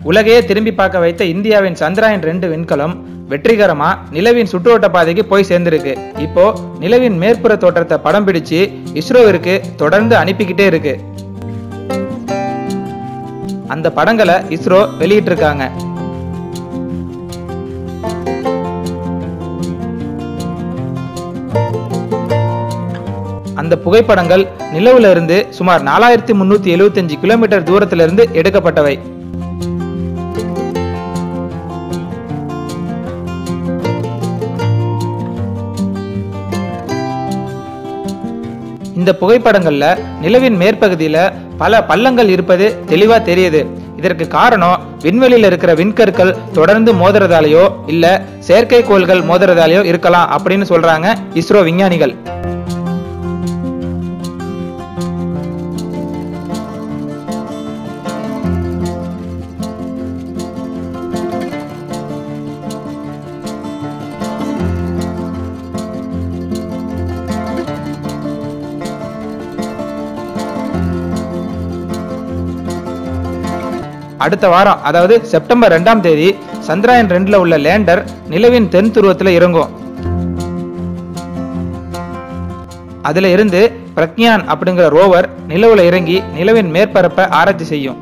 உலகையே திரும்பி பார்க்க வைத்த இந்தியாவின் சந்திராயன் ரெண்டு விண்கலம் வெற்றிகரமா நிலவின் சுற்றுவட்ட பாதைக்கு போய் சேர்ந்திருக்கு இப்போ நிலவின் மேற்புற தோற்றத்தை படம் பிடிச்சு இஸ்ரோவிற்கு தொடர்ந்து அனுப்பிக்கிட்டே இருக்கு அந்த படங்களை இஸ்ரோ வெளியிட்டிருக்காங்க அந்த புகைப்படங்கள் நிலவுல இருந்து சுமார் நாலாயிரத்தி முன்னூத்தி எழுபத்தஞ்சு கிலோமீட்டர் தூரத்துல இருந்து எடுக்கப்பட்டவை இந்த புகைப்படங்கள்ல நிலவின் மேற்பகுதியில பல பள்ளங்கள் இருப்பது தெளிவா தெரியுது இதற்கு காரணம் விண்வெளியில இருக்கிற விண்கற்கள் தொடர்ந்து மோதுறதாலேயோ இல்ல செயற்கைக்கோள்கள் மோதுறதாலேயோ இருக்கலாம் அப்படின்னு சொல்றாங்க இஸ்ரோ விஞ்ஞானிகள் அடுத்த வாரம் அதாவது செப்டம்பர் ரெண்டாம் தேதி சந்திராயன் ரெண்டுல உள்ள லேண்டர் நிலவின் தென் துருவத்துல இறங்கும் அதுல இருந்து பிரக்ஞான் அப்படிங்கிற ரோவர் நிலவுல இறங்கி நிலவின் மேற்பரப்பை ஆராய்ச்சி செய்யும்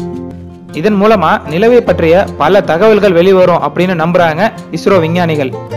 இதன் மூலமா நிலவை பற்றிய பல தகவல்கள் வெளிவரும் அப்படின்னு நம்புறாங்க இஸ்ரோ விஞ்ஞானிகள்